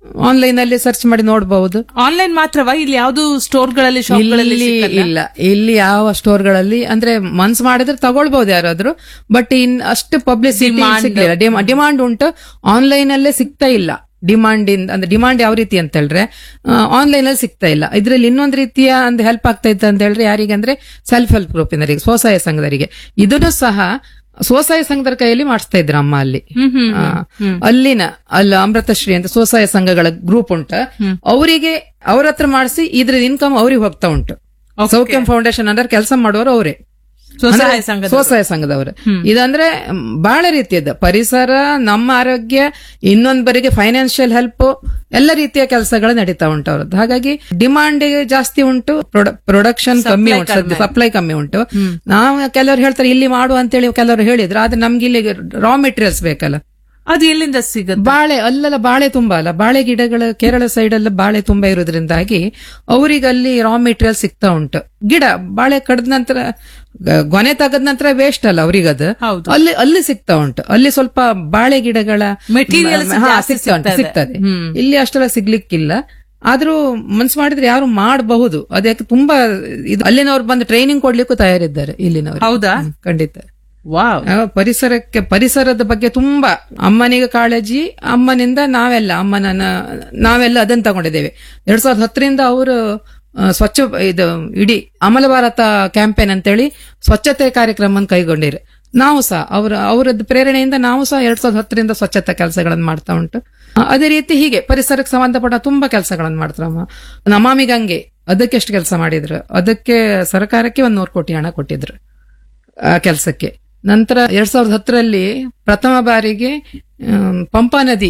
ಆನ್ಲೈನ್ ಅಲ್ಲಿ ಸರ್ಚ್ ಮಾಡಿ ನೋಡಬಹುದು ಆನ್ಲೈನ್ ಮಾತ್ರವಾ ಇಲ್ಲಿ ಯಾವ್ದು ಸ್ಟೋರ್ಗಳಲ್ಲಿ ಶಾಪ್ಗಳಲ್ಲಿ ಇಲ್ಲಿ ಇಲ್ಲ ಇಲ್ಲಿ ಯಾವ ಸ್ಟೋರ್ಗಳಲ್ಲಿ ಅಂದ್ರೆ ಮನ್ಸ್ ಮಾಡಿದ್ರೆ ತಗೊಳ್ಬಹುದು ಯಾರಾದ್ರೂ ಬಟ್ ಇನ್ ಅಷ್ಟು ಪಬ್ಲಿಸಿಟಿ ಸಿಗ್ಲಿಲ್ಲ ಡಿಮಾಂಡ್ ಉಂಟು ಆನ್ಲೈನ್ ಅಲ್ಲೇ ಸಿಗ್ತಾ ಇಲ್ಲ ಡಿಮಾಂಡ್ ಇಂದ ಅಂದ್ರೆ ಡಿಮಾಂಡ್ ಯಾವ ರೀತಿ ಅಂತ ಹೇಳಿದ್ರೆ ಆನ್ಲೈನ್ ಅಲ್ಲಿ ಸಿಗ್ತಾ ಇಲ್ಲ ಇದ್ರಲ್ಲಿ ಇನ್ನೊಂದ್ ರೀತಿಯ ಒಂದು ಹೆಲ್ಪ್ ಆಗ್ತಾ ಇತ್ತು ಅಂತ ಹೇಳಿದ್ರೆ ಯಾರಿಗಂದ್ರೆ ಸೆಲ್ಫ್ ಹೆಲ್ಪ್ ಗ್ರೂಪಿನವರಿಗೆ ಸ್ವಸಹಾಯ ಸಂಘದವರಿಗೆ ಇದನ್ನು ಸಹ ಸ್ವಸಹಾಯ ಸಂಘದ ಕೈಯಲ್ಲಿ ಮಾಡಿಸ್ತಾ ಇದ್ರು ಅಮ್ಮ ಅಲ್ಲಿ ಆ, ಅಲ್ಲಿನ ಅಲ್ಲ ಅಮೃತಶ್ರೀ ಅಂತ ಸ್ವಸಹಾಯ ಸಂಘಗಳ ಗ್ರೂಪ್ ಉಂಟು ಅವರಿಗೆ ಅವ್ರ ಹತ್ರ ಮಾಡಿಸಿ ಇದ್ರ ಇನ್ಕಮ್ ಅವ್ರಿಗೆ ಹೋಗ್ತಾ ಉಂಟು ಸೌಖ್ಯಂ ಫೌಂಡೇಶನ್ ಅಂದ್ರೆ ಕೆಲಸ ಮಾಡುವವರು ಅವರೇ ಸ್ವಸಹಾಯ ಸಂಘದ ಸ್ವಸಹಾಯ ಸಂಘದವರು ಇದಂದ್ರೆ ಮ್, ಬಹಳ ರೀತಿಯದ್ದು ಪರಿಸರ ನಮ್ಮ ಆರೋಗ್ಯ ಇನ್ನೊಂದರಿಗೆ ಫೈನಾನ್ಷಿಯಲ್ ಹೆಲ್ಪ್ ಎಲ್ಲ ರೀತಿಯ ಕೆಲಸಗಳು ನಡೀತಾ ಉಂಟು ಅವ್ರದ್ದು ಹಾಗಾಗಿ ಡಿಮಾಂಡ್ ಜಾಸ್ತಿ ಉಂಟು ಪ್ರೊಡಕ್ಷನ್ ಕಮ್ಮಿ ಉಂಟು ಸಪ್ಲೈ ಕಮ್ಮಿ ಉಂಟು ನಾವು ಕೆಲವರು ಹೇಳ್ತಾರೆ ಇಲ್ಲಿ ಮಾಡು ಅಂತೇಳಿ ಕೆಲವರು ಹೇಳಿದ್ರು ಆದ್ರೆ ನಮ್ಗೆ ಇಲ್ಲಿ ರಾ ಮೆಟೀರಿಯಲ್ಸ್ ಬೇಕಲ್ಲ ಅದು ಎಲ್ಲಿಂದ ಸಿಗುತ್ತೆ ಬಾಳೆ ಅಲ್ಲೆಲ್ಲ ಬಾಳೆ ತುಂಬಾ ಅಲ್ಲ ಬಾಳೆ ಗಿಡಗಳು ಕೇರಳ ಸೈಡ್ ಎಲ್ಲ ಬಾಳೆ ತುಂಬಾ ಇರೋದ್ರಿಂದಾಗಿ ಅವರಿಗೆ ಅಲ್ಲಿ ರಾ ಮೆಟೀರಿಯಲ್ ಸಿಗ್ತಾ ಉಂಟು ಗಿಡ ಬಾಳೆ ಕಡ್ದ ನಂತರ ಗ- ಗೊನೆ ತೆಗದ ನಂತರ ವೇಸ್ಟ್ ಅಲ್ಲ ಅವ್ರಿಗದು ಹೌದು. ಅಲ್ಲಿ ಅಲ್ಲಿ ಸಿಗ್ತಾ ಉಂಟು ಅಲ್ಲಿ ಸ್ವಲ್ಪ ಬಾಳೆ ಗಿಡಗಳ Materials ಹಾ, ಜಾಸ್ತಿ ಸಿಗ್ತಾ ಉಂಟು, ಸಿಗ್ತದೆ. ಸಿಗ್ತದೆ ಇಲ್ಲಿ ಅಷ್ಟೆಲ್ಲ ಸಿಗ್ಲಿಕ್ಕಿಲ್ಲ ಆದ್ರೂ ಮನ್ಸು ಮಾಡಿದ್ರೆ ಯಾರು ಮಾಡಬಹುದು ಅದಕ್ಕೆ ತುಂಬಾ ಇದು ಅಲ್ಲಿನವ್ರು ಬಂದು ಟ್ರೈನಿಂಗ್ ಕೊಡ್ಲಿಕ್ಕೂ ತಯಾರಿದ್ದಾರೆ ಇಲ್ಲಿನವರು ಹೌದಾ ಹ್ಮ್, ಖಂಡಿತ ವಾವ್ ಆ, ಪರಿಸರಕ್ಕೆ ಪರಿಸರದ ಬಗ್ಗೆ ತುಂಬಾ ಅಮ್ಮನಿಗೆ ಕಾಳಜಿ ಅಮ್ಮನಿಂದ ನಾವೆಲ್ಲ ಅಮ್ಮನ ನಾವೆಲ್ಲ ಅದನ್ನ ತಗೊಂಡಿದ್ದೇವೆ ಎರಡ್ ಸಾವಿರದ ಹತ್ತರಿಂದ ಅವರು ಆ, ಸ್ವಚ್ಛ ಇದು ಇಡೀ ಅಮಲ ಭಾರತ ಕ್ಯಾಂಪೇನ್ ಅಂತೇಳಿ ಸ್ವಚ್ಛತೆ ಕಾರ್ಯಕ್ರಮ ಕೈಗೊಂಡಿರು ನಾವು ಸಹ ಅವರ ಅವರದ್ದು ಪ್ರೇರಣೆಯಿಂದ ನಾವು ಸಹ ಎರಡ್ ಸಾವಿರದ ಹತ್ತರಿಂದ ಸ್ವಚ್ಛತಾ ಕೆಲಸಗಳನ್ನು ಮಾಡ್ತಾ ಉಂಟು ಆ, ಅದೇ ರೀತಿ ಹೀಗೆ ಪರಿಸರಕ್ಕೆ ಸಂಬಂಧಪಟ್ಟ ತುಂಬಾ ಕೆಲಸಗಳನ್ನು ಮಾಡ್ತಾರಮ್ಮ ನಮಾಮಿ ಗಂಗೆ ಅದಕ್ಕೆ ಎಷ್ಟು ಕೆಲಸ ಮಾಡಿದ್ರು ಅದಕ್ಕೆ ಸರ್ಕಾರಕ್ಕೆ ಒಂದ್ ನೂರು ಕೋಟಿ ಹಣ ಕೊಟ್ಟಿದ್ರು ಆ ಕೆಲಸಕ್ಕೆ ನಂತರ ಎರಡ್ ಸಾವಿರದ ಹತ್ತರಲ್ಲಿ ಪ್ರಥಮ ಬಾರಿಗೆ ಆಮ್, ಪಂಪಾ ನದಿ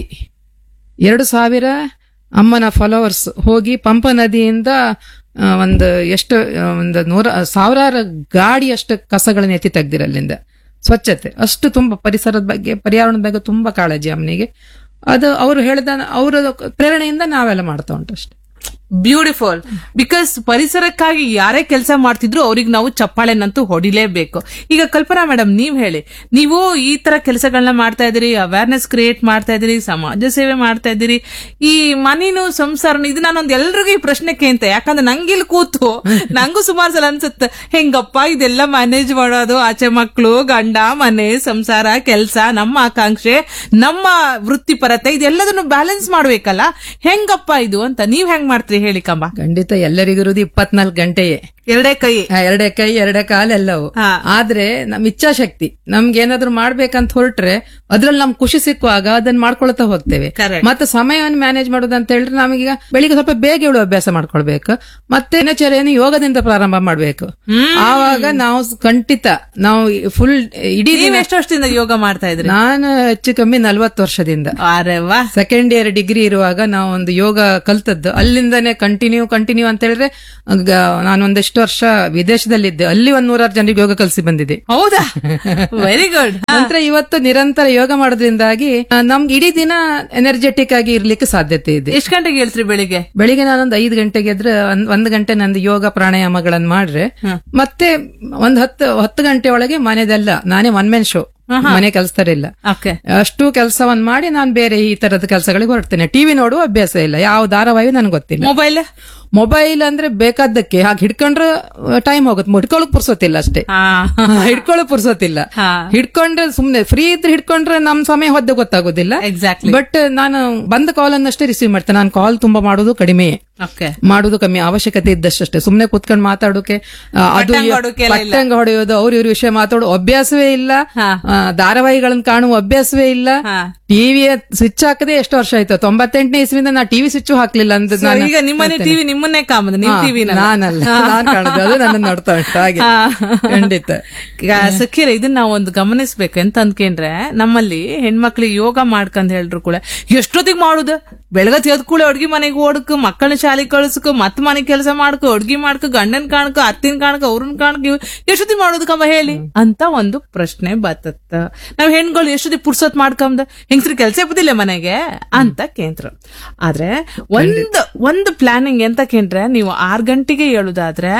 ಎರಡು ಸಾವಿರ ಅಮ್ಮನ ಫಾಲೋವರ್ಸ್ ಹೋಗಿ ಪಂಪ ನದಿಯಿಂದ ಆ, ಒಂದು ಎಷ್ಟು ಆ, ಒಂದು ನೂರ ಸಾವಿರಾರು ಗಾಡಿಯಷ್ಟು ಕಸಗಳನ್ನ ಎತ್ತಿ ತೆಗ್ದಿರ ಅಲ್ಲಿಂದ ಸ್ವಚ್ಛತೆ ಅಷ್ಟು ತುಂಬಾ ಪರಿಸರದ ಬಗ್ಗೆ ಪರ್ಯಾವರಣದ ಬಗ್ಗೆ ತುಂಬಾ ಕಾಳಜಿ ಅಮ್ಮನಿಗೆ ಅದು ಅವರು ಹೇಳಿದ ಅವರ ಪ್ರೇರಣೆಯಿಂದ ನಾವೆಲ್ಲ ಮಾಡ್ತಾ ಉಂಟು ಅಷ್ಟೇ ಬ್ಯೂಟಿಫುಲ್ ಬಿಕಾಸ್ ಪರಿಸರಕ್ಕಾಗಿ ಯಾರೇ ಕೆಲಸ ಮಾಡ್ತಿದ್ರು ಅವ್ರಿಗೆ ನಾವು ಚಪ್ಪಾಳೆನಂತೂ ಹೊಡಿಲೇಬೇಕು ಈಗ ಕಲ್ಪನಾ ಮೇಡಮ್ ನೀವ್ ಹೇಳಿ ನೀವು ಈ ತರ ಕೆಲಸಗಳನ್ನ ಮಾಡ್ತಾ ಇದ್ದೀರಿ ಅವೇರ್ನೆಸ್ ಕ್ರಿಯೇಟ್ ಮಾಡ್ತಾ ಇದ್ದೀರಿ ಸಮಾಜ ಸೇವೆ ಮಾಡ್ತಾ ಇದ್ದೀರಿ ಈ ಮನಿನು ಸಂಸಾರನು ಇದು ನಾನೊಂದ್ ಎಲ್ರಿಗೂ ಈ ಪ್ರಶ್ನೆ ಕೇಂತೆ ಯಾಕಂದ್ರೆ ನಂಗಿಲ್ ಕೂತು ನಂಗೂ ಸುಮಾರು ಸಲ ಅನ್ಸುತ್ತೆ ಹೆಂಗಪ್ಪ ಇದೆಲ್ಲ ಮ್ಯಾನೇಜ್ ಮಾಡೋದು ಆಚೆ ಮಕ್ಕಳು ಗಂಡ ಮನೆ ಸಂಸಾರ ಕೆಲಸ ನಮ್ಮ ಆಕಾಂಕ್ಷೆ ನಮ್ಮ ವೃತ್ತಿಪರತೆ ಇದೆಲ್ಲದನ್ನು ಬ್ಯಾಲೆನ್ಸ್ ಮಾಡ್ಬೇಕಲ್ಲ ಹೆಂಗಪ್ಪ ಇದು ಅಂತ ನೀವ್ ಹೆಂಗ್ ಮಾಡ್ತೀರಿ ಹೇಳಿ ಕಂಬ ಖಂಡಿತ ಎಲ್ಲರಿಗಿರೋದು ಇಪ್ಪತ್ನಾಲ್ಕು ಗಂಟೆಯೇ ಎರಡೇ ಕೈ ಆ, ಎರಡೇ ಕೈ ಎರಡೇ ಕಾಲ್ ಎಲ್ಲವೂ ಹಾ. ಆದ್ರೆ ನಮ್ ಇಚ್ಛಾಶಕ್ತಿ ನಮ್ಗೆ ಏನಾದ್ರು ಮಾಡ್ಬೇಕಂತ ಹೊರಟ್ರೆ ಅದ್ರಲ್ಲಿ ನಮ್ ಖುಷಿ ಸಿಕ್ಕುವಾಗ ಅದನ್ನ ಮಾಡ್ಕೊಳ್ತಾ ಹೋಗ್ತೇವೆ Correct. ಮತ್ತೆ ಸಮಯವನ್ನು ಮ್ಯಾನೇಜ್ ಮಾಡೋದು ಅಂತ ಹೇಳಿದ್ರೆ ನಮಗೀಗ ಬೆಳಿಗ್ಗೆ ಸ್ವಲ್ಪ ಬೇಗ ಹೇಳುವ ಅಭ್ಯಾಸ ಮಾಡ್ಕೊಳ್ಬೇಕು ಮತ್ತೆ ದಿನಚರಿಯನ್ನು ಯೋಗದಿಂದ ಪ್ರಾರಂಭ ಮಾಡ್ಬೇಕು ಆವಾಗ ನಾವು ಖಂಡಿತ ನಾವು ಫುಲ್ ಇಡೀ ನೀವ್ ದಿನ ಎಷ್ಟು ವರ್ಷದಿಂದ ಯೋಗ ಮಾಡ್ತಾ ಇದ್ರಿ ನಾನು ಹೆಚ್ಚು ಕಮ್ಮಿ ನಲ್ವತ್ತು ವರ್ಷದಿಂದ ಅರೆ ವಾ ಸೆಕೆಂಡ್ ಇಯರ್ ಡಿಗ್ರಿ ಇರುವಾಗ ನಾವು ಒಂದು ಯೋಗ ಕಲ್ತದ್ದು ಅಲ್ಲಿಂದನೇ ಕಂಟಿನ್ಯೂ ಕಂಟಿನ್ಯೂ ಅಂತ ಹೇಳಿದ್ರೆ ಗ- ನಾನು ಒಂದೆಷ್ಟು ವರ್ಷ ವಿದೇಶದಲ್ಲಿದ್ದೆ ಅಲ್ಲಿ ಒಂದ್ ನೂರಾರು ಜನರಿಗೆ ಯೋಗ ಕಲಿಸಿ ಬಂದಿದೆ ಹೌದಾ ವೆರಿ ಗುಡ್ ನಂತರ ಇವತ್ತು ನಿರಂತರ ಯೋಗ ಮಾಡೋದ್ರಿಂದಾಗಿ ಆ, ನಮ್ಗೆ ಇಡೀ ದಿನ ಎನರ್ಜೆಟಿಕ್ ಆಗಿ ಇರ್ಲಿಕ್ಕೆ ಸಾಧ್ಯತೆ ಇದೆ ಎಷ್ಟ್ ಗಂಟೆಗೆ ಹೇಳ್ತೀರಿ ಬೆಳಿಗ್ಗೆ ಬೆಳಿಗ್ಗೆ ನಾನೊಂದು ಐದು ಗಂಟೆಗೆ ಎದ್ರೆ ಒಂದ್- ಒಂದ್ ಗಂಟೆ ನಂದು ಯೋಗ ಪ್ರಾಣಾಯಾಮಗಳನ್ನ ಮಾಡ್ರೆ ಮತ್ತೆ ಒಂದ್ ಹತ್ತು ಹತ್ತು ಗಂಟೆ ಒಳಗೆ ಮನೆದೆಲ್ಲ ನಾನೇ ಒನ್ ಮೆನ್ ಶೋ ಮನೆ ಕೆಲಸದರಿಲ್ಲ ಓಕೆ ಅಷ್ಟು ಕೆಲಸವನ್ನ ಮಾಡಿ ನಾನು ಬೇರೆ ಈ ತರದ ಕೆಲಸಗಳಿಗೆ ಹೊರಡ್ತೇನೆ ಟಿವಿ ನೋಡುವ ಅಭ್ಯಾಸ ಇಲ್ಲ ಯಾವ ಧಾರಾವಾಹಿ ನನ್ಗೆ ಗೊತ್ತಿಲ್ಲ ಮೊಬೈಲ್ ಮೊಬೈಲ್ ಅಂದ್ರೆ ಬೇಕಾದಕ್ಕೆ ಹಾಗೆ ಹಿಡ್ಕೊಂಡ್ರೆ ಟೈಮ್ ಹೋಗುತ್ತೆ ಹಿಡ್ಕೊಳಕ್ ಪುರ್ಸೋತಿಲ್ಲ ಅಷ್ಟೇ ಹಿಡ್ಕೊಳಕ್ ಪುರ್ಸೋತಿಲ್ಲ ಹಾ. ಹಿಡ್ಕೊಂಡ್ರೆ ಸುಮ್ನೆ ಫ್ರೀ ಇದ್ರೆ ಹಿಡ್ಕೊಂಡ್ರೆ ನಮ್ ಸಮಯ ಹೊದ್ದೆ ಗೊತ್ತಾಗೋದಿಲ್ಲ ಎಕ್ಸಾಕ್ಟ್ಲಿ ಬಟ್ ನಾನು ಬಂದ ಕಾಲ್ ಅನ್ನಷ್ಟೇ ರಿಸೀವ್ ಮಾಡ್ತೇನೆ ನಾನು ಕಾಲ್ ತುಂಬಾ ಮಾಡೋದು ಕಡಿಮೆ ಓಕೆ ಮಾಡುದು ಕಮ್ಮಿ ಅವಶ್ಯಕತೆ ಇದ್ದಷ್ಟೇ ಸುಮ್ನೆ ಕುತ್ಕೊಂಡು ಮಾತಾಡೋಕೆ ಆ, ಅದು ಪಟ್ಟಂಗ ಹೊಡ್ಯೋಕೆಲ್ಲ ಇಲ್ಲ. ಪಟ್ಟಂಗ ಹೊಡೆಯೋದು ಅವ್ರ ಇವ್ರ ವಿಷಯ ಮಾತಾಡೋ ಅಭ್ಯಾಸವೇ ಇಲ್ಲ ಹಾ. ಆ, ಧಾರಾವಾಹಿಗಳನ್ನ ಕಾಣುವ ಅಭ್ಯಾಸವೇ ಇಲ್ಲ ಹಾ. ಟಿವಿಯ ಸ್ವಿಚ್ ಹಾಕದೆ ಎಷ್ಟು ವರ್ಷ ಆಯ್ತು ತೊಂಬತ್ತೆಂಟನೇ ಇಸ್ವಿಂದ ನಾ ಟಿವಿ ಸ್ವಿಚ್ ಹಾಕ್ಲಿಲ್ಲ ಅಂತ So, ಈಗ ನಿಮ್ಮನೆ ಟಿವಿ ನಿಮ್ಮನ್ನೇ ಕಾಮದು ನಿಮ್ ಟಿವಿ ನಾನಲ್ಲ ನಾನ್ ಕಾಣುದು ಅದು ನನ್ನ ನೋಡ್ತಾ ಉಂಟು ಹಾಗೆ ಖಂಡಿತ ಸಖೀರ ಇದನ್ನ ನಾವು ಒಂದು ಗಮನಿಸ್ಬೇಕು ಎಂತ ಅಂದ್ಕೊಂಡ್ರೆ ನಮ್ಮಲ್ಲಿ ಹೆಣ್ಮಕ್ಳಿಗೆ ಯೋಗ ಮಾಡ್ಕಂತ ಹೇಳ್ರು ಕೂಡ ಎಷ್ಟೊತ್ತಿಗೆ ಮಾಡುದು ಬೆಳಗತ್ ಎದ್ ಕೂಡ ಅಡ್ಗಿ ಮನೆಗೆ ಓಡಕ್ ಮಕ್ಕಳನ್ನ ಶಾಲೆಗೆ ಕಳ್ಸಕ್ ಮತ್ ಮನೆ ಕೆಲಸ ಮಾಡ್ಕೊ ಅಡ್ಗಿ ಮಾಡ್ಕೊ ಗಂಡನ್ ಕಾಣಕ ಅತ್ತಿನ ಕಾಣಕ ಅವ್ರನ್ ಕಾಣಕ ಎಷ್ಟೊತ್ತಿಗೆ ಮಾಡೋದು ಕಮ್ಮ ಹೇಳಿ ಅಂತ ಒಂದು ಪ್ರಶ್ನೆ ಬತ್ತತ್ತ ನಾವ್ ಹೆಣ್ಗಳು ಎಷ್ಟೊತ್ತಿಗೆ ಪುರ್ಸೊತ್ ಮಾಡ್ಕೊಂಡ್ ಹೆಂಗ್ಸ್ರಿ ಕೆಲ್ಸ ಬುದಿಲ್ಲ ಮನೆಗೆ ಅಂತ ಕೇಂದ್ರ ಆದ್ರೆ ಒಂದು ಒಂದು ಪ್ಲಾನಿಂಗ್ ಎಂತ ಕೇಂದ್ರೆ ನೀವು ಆರ್ ಗಂಟೆಗೆ ಹೇಳುದಾದ್ರೆ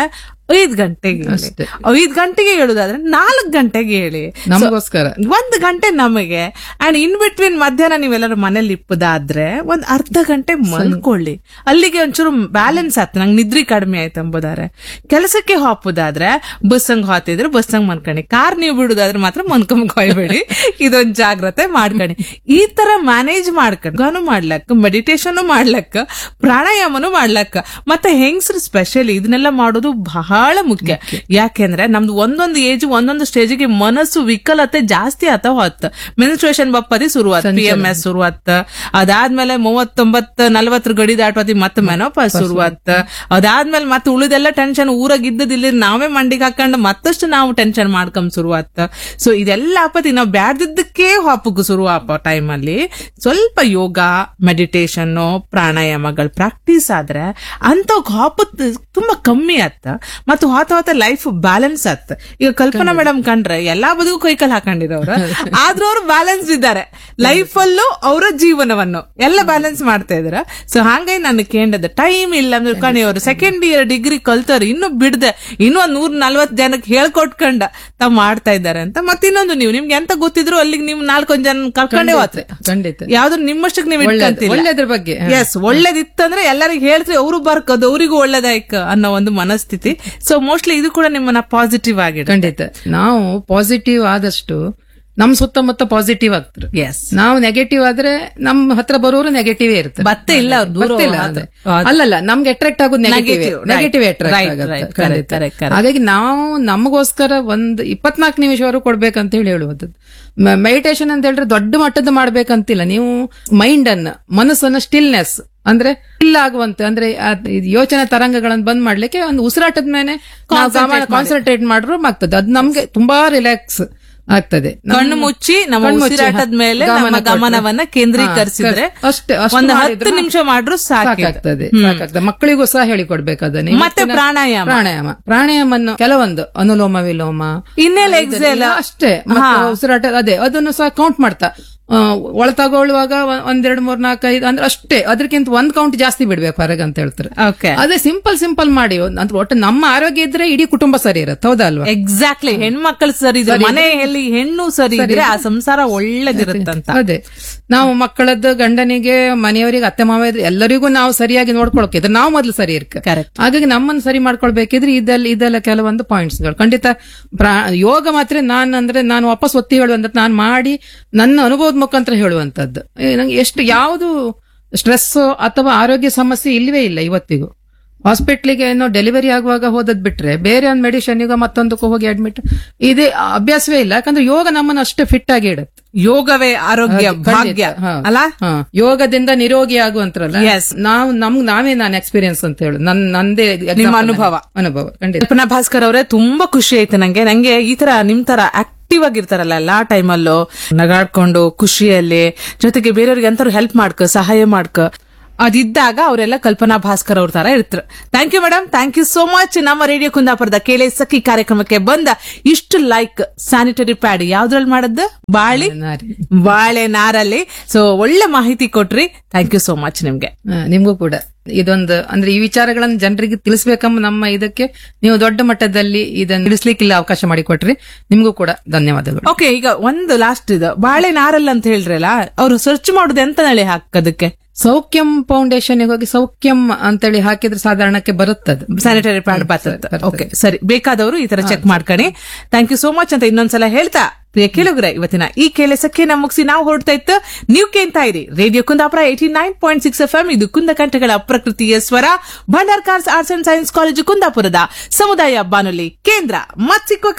ಐದ್ ಗಂಟೆಗೆ ಹೇಳಿ ಅಷ್ಟೇ. ಐದ್ ಗಂಟೆಗೆ ಹೇಳುದಾದ್ರೆ ನಾಲ್ಕ್ ಗಂಟೆಗೆ ಹೇಳಿ ನಮಗೋಸ್ಕರ ಒಂದ್ ಗಂಟೆ ನಮಗೆ ಅಂಡ್ ಇನ್ ಬಿಟ್ವೀನ್ ಮಧ್ಯಾಹ್ನ ನೀವೆಲ್ಲರೂ ಮನೇಲಿ ಇಪ್ಪದಾದ್ರೆ ಒಂದ್ ಅರ್ಧ ಗಂಟೆ ಮಲ್ಕೊಳ್ಳಿ ಅಲ್ಲಿಗೆ ಒಂಚೂರು ಬ್ಯಾಲೆನ್ಸ್ ಆಯ್ತು ನಂಗೆ ನಿದ್ರಿ ಕಡಿಮೆ ಆಯ್ತು ಎಂಬುದಾದ್ರೆ ಕೆಲಸಕ್ಕೆ ಹಾಪುದಾದ್ರೆ ಬಸ್ಸಂಗ್ ಹಾತಿದ್ರೆ ಬಸ್ಸಂಗ್ ಮನ್ಕಣಿ ಕಾರ್ ನೀವು ಬಿಡುದಾದ್ರೆ ಮಾತ್ರ ಮನ್ಕೊಂಡ್ ಕೊಯ್ಬೇಡಿ ಇದೊಂದ್ ಜಾಗ್ರತೆ ಮಾಡ್ಕಣಿ ಈ ತರ ಮ್ಯಾನೇಜ್ ಮಾಡ್ಕೊಂಡು ಗಾನು ಮಾಡ್ಲಕ್ಕ ಮೆಡಿಟೇಷನ್ ಮಾಡ್ಲಕ್ಕ ಪ್ರಾಣಾಯಾಮನು ಮಾಡ್ಲಕ್ಕ ಮತ್ತೆ ಹೆಂಗ್ಸ್ರು ಸ್ಪೆಷಲಿ ಇದನ್ನೆಲ್ಲ ಮಾಡೋದು ಬಹಳ ಮುಖ್ಯ ಯಾಕೆಂದ್ರೆ ನಮ್ದು ಒಂದೊಂದು ಏಜ್ ಒಂದೊಂದು ಸ್ಟೇಜಿಗೆ ಮನಸ್ಸು ವಿಕಲತೆ ಜಾಸ್ತಿ ಆತ ಹೊತ್ತ ಮೆನ್ಸ್ಟ್ರೇಷನ್ ಬಪ್ಪದಿ ಶುರುವಾತ್ ಪಿ ಎಂ ಎಸ್ ಶುರುವಾತ್ ಅದಾದ್ಮೇಲೆ ಮೂವತ್ತೊಂಬತ್ ನಲ್ವತ್ತರ ಗಡಿ ದಾಟವತಿ ಮತ್ತೆ ಮೆನೋಪಾಸ್ ಶುರುವಾತ್ ಅದಾದ್ಮೇಲೆ ಮತ್ತೆ ಉಳಿದೆಲ್ಲ ಟೆನ್ಷನ್ ಊರಾಗ ಇದ್ದದಿಲ್ಲ ನಾವೇ ಮಂಡಿಗೆ ಹಾಕೊಂಡು ಮತ್ತಷ್ಟು ನಾವು ಟೆನ್ಷನ್ ಮಾಡ್ಕೊಂಡ್ ಶುರುವಾತ್ ಸೊ ಇದೆಲ್ಲ ಆಪತಿ ನಾವು ಬ್ಯಾಡ್ದಿದ್ದಕ್ಕೆ ಹಾಪಕ್ಕೆ ಶುರು ಆಪ ಟೈಮಲ್ಲಿ ಸ್ವಲ್ಪ ಯೋಗ ಮೆಡಿಟೇಷನ್ ಪ್ರಾಣಾಯಾಮಗಳು ಪ್ರಾಕ್ಟೀಸ್ ಆದ್ರೆ ಅಂತ ಹಾಪತ್ ತುಂಬಾ ಕಮ್ಮಿ ಆತ್ತ ಮತ್ತು ಹೋತ ಹೋತ ಲೈಫ್ ಬ್ಯಾಲೆನ್ಸ್ ಆತ್ ಈಗ ಕಲ್ಪನಾ ಮೇಡಮ್ ಕಂಡ್ರೆ ಎಲ್ಲಾ ಬದುಕು ಕೈಕಲ್ ಹಾಕೊಂಡಿರೋರು ಆದ್ರೂ ಅವ್ರು ಬ್ಯಾಲೆನ್ಸ್ ಇದ್ದಾರೆ ಲೈಫ್ ಅಲ್ಲೂ ಅವರ ಜೀವನವನ್ನು ಎಲ್ಲ ಬ್ಯಾಲೆನ್ಸ್ ಮಾಡ್ತಾ ಇದಾರೆ ಸೊ ಹಾಗಾಗಿ ನಾನು ಕೇಂಡದ ಟೈಮ್ ಇಲ್ಲ ಅಂದ್ರೆ ಕಣಿ ಅವರು ಸೆಕೆಂಡ್ ಇಯರ್ ಡಿಗ್ರಿ ಕಲ್ತವ್ರು ಇನ್ನು ಬಿಡ್ದೆ ಇನ್ನೂ ಒಂದ್ ನೂರ್ ನಲ್ವತ್ ಜನಕ್ಕೆ ಹೇಳ್ಕೊಟ್ಕೊಂಡ ತಾವ್ ಮಾಡ್ತಾ ಇದ್ದಾರೆ ಅಂತ ಮತ್ತೆ ಇನ್ನೊಂದು ನೀವು ನಿಮ್ಗೆ ಎಂತ ಗೊತ್ತಿದ್ರು ಅಲ್ಲಿಗೆ ನೀವು ನಾಲ್ಕೊಂದ್ ಜನ ಕರ್ಕೊಂಡೇ ಹೋತ್ರಿ ಖಂಡಿತ ಯಾವ್ದು ನಿಮ್ಮಷ್ಟಕ್ಕೆ ನೀವು ಒಳ್ಳೇದು ಇಟ್ಕೊಂತಿಲ್ಲ ಒಳ್ಳೇದ್ರ ಬಗ್ಗೆ ಹ. ಎಸ್ ಒಳ್ಳೇದಿತ್ತಂದ್ರೆ ಎಲ್ಲರಿಗೂ ಹೇಳ್ತ್ರಿ ಅವರು ಬರ್ಕೋದು ಅವರಿಗೂ ಒಳ್ಳೇದಾಯ್ಕ ಅನ್ನೋ ಒಂದು ಮನಸ್ಥಿತಿ ಸೊ ಮೋಸ್ಟ್ಲಿ ಇದು ಕೂಡ ನಿಮ್ಮನ್ನ ಪಾಸಿಟಿವ್ ಆಗಿದೆ ಖಂಡಿತ ನಾವು ಪಾಸಿಟಿವ್ ಆದಷ್ಟು ನಮ್ ಸುತ್ತಮುತ್ತ ಪಾಸಿಟಿವ್ ಆಗ್ತಾರೆ ಎಸ್ ನಾವು ನೆಗೆಟಿವ್ ಆದ್ರೆ ನಮ್ ಹತ್ರ ಬರೋರು ನೆಗೆಟಿವ್ ಇರುತ್ತೆ ಬತ್ತೆ ಇಲ್ಲ ಅವ್ರು ದೂರ ಬರ್ತಿಲ್ಲ ಹೋಗೋದು. ಅದೇ. ಅಲ್ಲಲ್ಲ ನಮ್ಗೆ ಅಟ್ರಾಕ್ಟ್ ಆಗೋದು negative Negative, right. Negative Right, attract right, ಆಗುತ್ತೆ correct, ಖಂಡಿತ. correct, correct. ಹಾಗಾಗಿ ನಾವು ನಮಗೋಸ್ಕರ ಒಂದ್ ಇಪ್ಪತ್ನಾಲ್ಕು ನಿಮಿಷವರೆಗೂ ಕೊಡ್ಬೇಕಂತ ಹೇಳಿ ಹೇಳುವಂಥದ್ದು ಮೆಡಿಟೇಷನ್ ಅಂತ ಹೇಳಿದ್ರೆ ದೊಡ್ಡ ಮಟ್ಟದ ಮಾಡ್ಬೇಕಂತಿಲ್ಲ ನೀವು ಮೈಂಡ್ ಅನ್ನ ಮನಸ್ಸನ್ನ ಸ್ಟಿಲ್ನೆಸ್ ಅಂದ್ರೆ ಸ್ಟಿಲ್ ಆಗುವಂತೆ ಅಂದ್ರೆ ಆ ಇದ್ ಯೋಚನೆ ತರಂಗಗಳನ್ನ ಬಂದ್ ಮಾಡ್ಲಿಕ್ಕೆ ಒಂದು ಉಸಿರಾಟದ ಮೇಲೆ ಕಾನ್ಸಂಟ್ರೇಟ್ ಮಾಡ್ರು ಆಗ್ತದೆ ಅದು ನಮ್ಗೆ ತುಂಬಾ ರಿಲ್ಯಾಕ್ಸ್ ಆಗ್ತದೆ ನಮ್- ಕಣ್ಣು ಮುಚ್ಚಿ ನಮ್ಮ ಕಣ್ಣು ಮುಚ್ಚಿ, ಉಸಿರಾಟದ ಹ, ಮೇಲೆ ಗಮನ ನಮ್ಮ ಕೊಟ್ರೆ. ಗಮನವನ್ನ ಕೇಂದ್ರೀಕರಿಸಿದ್ರೆ ಹಾ, ಅಷ್ಟೇ ಅಷ್ಟು ಒಂದು ಹತ್ತು ಮಾಡಿದ್ರೆ ನಿಮಿಷ ಮಾಡ್ರು ಸಾಕಾಗ್ತದೆ ಸಾಕಾಗ್ತದೆ ಸಾಕಾಗ್ತದೆ ಮಕ್ಕಳಿಗೂ ಸಹ ಹೇಳಿಕೊಡ್ಬೇಕು ಅದನ್ನ ಮತ್ತೆ ಇವತ್ತಿನ- ಪ್ರಾಣಾಯಾಮ. ಪ್ರಾಣಾಯಾಮ ಪ್ರಾಣಾಯಾಮನ್ನು ಕೆಲವೊಂದು ಅನುಲೋಮ ವಿಲೋಮ ಇನ್ನೆಲ್ಲ ಎಕ್ಸೆಲ್ ಅಷ್ಟೇ ಮತ್ತೆ ಉಸಿರಾಟ ಅದೇ ಅದನ್ನು ಸಹ ಕೌಂಟ್ ಮಾಡ್ತಾ ಆ, ಒಳ ತಗೊಳ್ಳುವಾಗ ಒ- ಒಂದೆರಡು ಮೂರ್ ನಾಲ್ಕು ಐದು ಅಂದ್ರೆ ಅಷ್ಟೇ ಅದಕ್ಕಿಂತ ಒಂದ್ ಕೌಂಟ್ ಜಾಸ್ತಿ ಬಿಡ್ಬೇಕು ಹೊರಗೆ ಅಂತ ಹೇಳ್ತಾರೆ ಓಕೆ ಅದೇ ಸಿಂಪಲ್ ಸಿಂಪಲ್ ಮಾಡಿ ಒಂದ್- ಅಂದ್ರೆ ಒಟ್ಟು ನಮ್ಮ ಆರೋಗ್ಯ ಇದ್ರೆ ಇಡೀ ಕುಟುಂಬ ಸರಿ ಇರತ್ತೆ ಹೌದಾ ಅಲ್ವಾ ಎಕ್ಸಾಕ್ಟ್ಲಿ ಹೆಣ್ಮಕ್ಳು ಸರಿ ಇದ್ರೆ ಮನೆಯಲ್ಲಿ ಹೆಣ್ಣು ಸರಿ ಇದ್ರೆ ಆ ಸಂಸಾರ ಒಳ್ಳೇದಿರುತ್ತಂತ ಅದೇ ನಾವು ಮಕ್ಕಳದ್ದು ಗಂಡನಿಗೆ ಮನೆಯವರಿಗೆ ಅತ್ತೆ ಮಾವ ಇದ್ರೆ ಎಲ್ಲರಿಗೂ ನಾವು ಸರಿಯಾಗಿ ನೋಡ್ಕೊಳಕಿದ್ರೆ ನಾವು ಮೊದಲು ಸರಿ ಇರ್ಕ ಕರೆಕ್ಟ್ ಹಾಗಾಗಿ ನಮ್ಮನ್ನು ಸರಿ ಮಾಡ್ಕೊಳ್ಬೇಕಿದ್ರೆ ಇದೆಲ್ಲ ಇದೆಲ್ಲ ಕೆಲವೊಂದು ಪಾಯಿಂಟ್ಸ್ಗಳು ಖಂಡಿತ ಪ್ರಾ- ಯೋಗ ಮಾತ್ರ ನಾನು ಅಂದ್ರೆ ನಾನು ವಾಪಸ್ ಒತ್ತಿ ಹೇಳುವಂತ ನಾನು ಮಾಡಿ ನನ್ನ ಅನುಭವದ ಮುಖಾಂತರ ಹೇಳುವಂತದ್ದು ಏ, ನಂಗೆ ಎಷ್ಟು ಯಾವುದು ಸ್ಟ್ರೆಸ್ ಅಥವಾ ಆರೋಗ್ಯ ಸಮಸ್ಯೆ ಇಲ್ವೇ ಇಲ್ಲ ಇವತ್ತಿಗೂ ಹಾಸ್ಪಿಟ್ಲಿಗೆ ಏನೋ ಡೆಲಿವರಿ ಆಗುವಾಗ ಹೋದದ್ ಬಿಟ್ರೆ ಬೇರೆ ಒಂದು ಮೆಡಿಷನ್ಗೆ ಮತ್ತೊಂದಕ್ಕೂ ಹೋಗಿ ಅಡ್ಮಿಟ್ ಇದೇ ಅಭ್ಯಾಸವೇ ಇಲ್ಲ ಯಾಕಂದ್ರೆ ಯೋಗ ನಮ್ಮನ್ನು ಅಷ್ಟೇ ಫಿಟ್ ಆಗಿ ಇಡುತ್ತೆ ಯೋಗವೇ ಆರೋಗ್ಯ ಭಾಗ್ಯ ಹಾ. ಅಲ್ಲ ಹಾ. ಯೋಗದಿಂದ ನಿರೋಗಿ ಆಗುವಂತರಲ್ಲ Yes. ನಾವು ನಮ್ ನಾವೇ ನಾನು ಎಕ್ಸ್ಪೀರಿಯನ್ಸ್ ಅಂತ ಹೇಳು ನನ್ ನಂದೇ example ನಿಮ್ಮ ನನಗೆ. ಅನುಭವ. ಅನುಭವ ಖಂಡಿತ ಕಲ್ಪನಾ ಭಾಸ್ಕರ್ ಅವರೇ ತುಂಬಾ ಖುಷಿ ಆಯ್ತು ನಂಗೆ ನಂಗೆ ಈ ತರ ನಿಮ್ ತರ ಆಕ್ಟಿವ್ ಆಗಿರ್ತಾರಲ್ಲ ಎಲ್ಲಾ ಟೈಮಲ್ಲೂ ನಗಾಡ್ಕೊಂಡು ಖುಷಿಯಲ್ಲಿ ಜೊತೆಗೆ ಬೇರೆಯವ್ರಿಗೆ ಎಂತಾರು ಹೆಲ್ಪ್ ಮಾಡ್ಕ ಸಹಾಯ ಮಾಡ್ಕ ಅದಿದ್ದಾಗ ಅವರೆಲ್ಲ ಕಲ್ಪನಾ ಭಾಸ್ಕರ್ ಅವ್ರ ತರ ಇರ್ತಾರೆ thank you madam thank you so much ನಮ್ಮ ರೇಡಿಯೋ ಕುಂದಾಪುರದ ಕೇಳೆ ಸಖಿ ಕಾರ್ಯಕ್ರಮಕ್ಕೆ ಬಂದ ಇಷ್ಟು ಲೈಕ್ ಸ್ಯಾನಿಟರಿ ಪ್ಯಾಡ್ ಯಾವ್ದ್ರಲ್ಲಿ ಮಾಡದ್ದು ಬಾಳಿ ನಾರಿ. ಬಾಳೆ ನಾರಲ್ಲಿ ಸೊ ಒಳ್ಳೆ ಮಾಹಿತಿ ಕೊಟ್ರಿ ಥ್ಯಾಂಕ್ ಯು ಸೋ ಮಚ್ ನಿಮ್ಗೆ ಹಾ, ನಿಮ್ಗೂ ಕೂಡ ಇದೊಂದು ಅಂದ್ರೆ ಈ ವಿಚಾರಗಳನ್ನು ಜನರಿಗೆ ತಿಳಿಸ್ಬೇಕಂಬ ನಮ್ಮ ಇದಕ್ಕೆ ನೀವು ದೊಡ್ಡ ಮಟ್ಟದಲ್ಲಿ ಇದನ್ನು ತಿಳಿಸ್ಲಿಕ್ಕಿಲ್ಲ ಅವಕಾಶ ಮಾಡಿಕೊಟ್ರಿ ನಿಮ್ಗೂ ಕೂಡ ಧನ್ಯವಾದಗಳು ಓಕೆ ಈಗ ಒಂದು ಲಾಸ್ಟ್ ಇದು ಬಾಳೆ ನಾರಲ್ ಅಂತ ಹೇಳ್ರಲ್ಲ ಅವ್ರು ಸರ್ಚ್ ಮಾಡುದು ಎಂತ ನಳಿ ಹಾಕದಕ್ಕೆ ಸೌಖ್ಯಂ ಫೌಂಡೇಶನ್ ಹೋಗಿ ಸೌಖ್ಯಂ ಅಂತೇಳಿ ಹಾಕಿದ್ರೆ ಸಾಧಾರಣಕ್ಕೆ ಬರುತ್ತದೆ ಸ್ಯಾನಿಟರಿ ಪ್ಯಾಡ್ ಬರ್ತದೆ ಓಕೆ ಸರಿ ಬೇಕಾದವರು ಈ ತರ ಚೆಕ್ ಮಾಡ್ಕೊಳ್ಳಿ ಥ್ಯಾಂಕ್ ಯು ಸೋ ಮಚ್ ಅಂತ ಇನ್ನೊಂದ್ಸಲ ಹೇಳ್ತಾ ಪ್ರಿಯ ಕೇಳುಗ್ರೆ ಇವತ್ತಿನ ಈ ಕೆಲಸಕ್ಕೆ ನಮ್ಮ ಮುಗಿಸಿ ನಾವು ಹೊರಡ್ತಾ ಇತ್ತು ನೀವು ಕೇಳ್ತಾ ಇರಿ radio Kundapura eighty nine point six F M ಇದು ಕುಂದಕಂಠಗಳ ಪ್ರಕೃತಿಯ ಸ್ವರ Bhandarkars arts and science college ಕುಂದಾಪುರದ ಸಮುದಾಯ ಬಾನುಲಿ ಕೇಂದ್ರ ಮತ್ ಸಿಕ್ಕೋಕ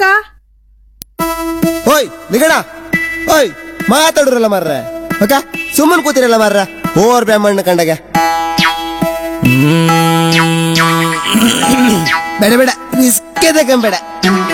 ಓಯ್ ನಿಗಣ ಓಯ್ ಮಾತಾಡ್ರಲ್ಲ ಮಾರ್ರೆ ಓಕೆ ಸುಮ್ಮನೆ ಕೂತಿರಲ್ಲ ಮಾರ್ರ ಓವರ್ ಬ್ಯಾಮಣ್ಣ ಕಂಡಗೆ ಬೇಡ ಬೇಡ ರಿಸ್ಕ್ ಬೇಡ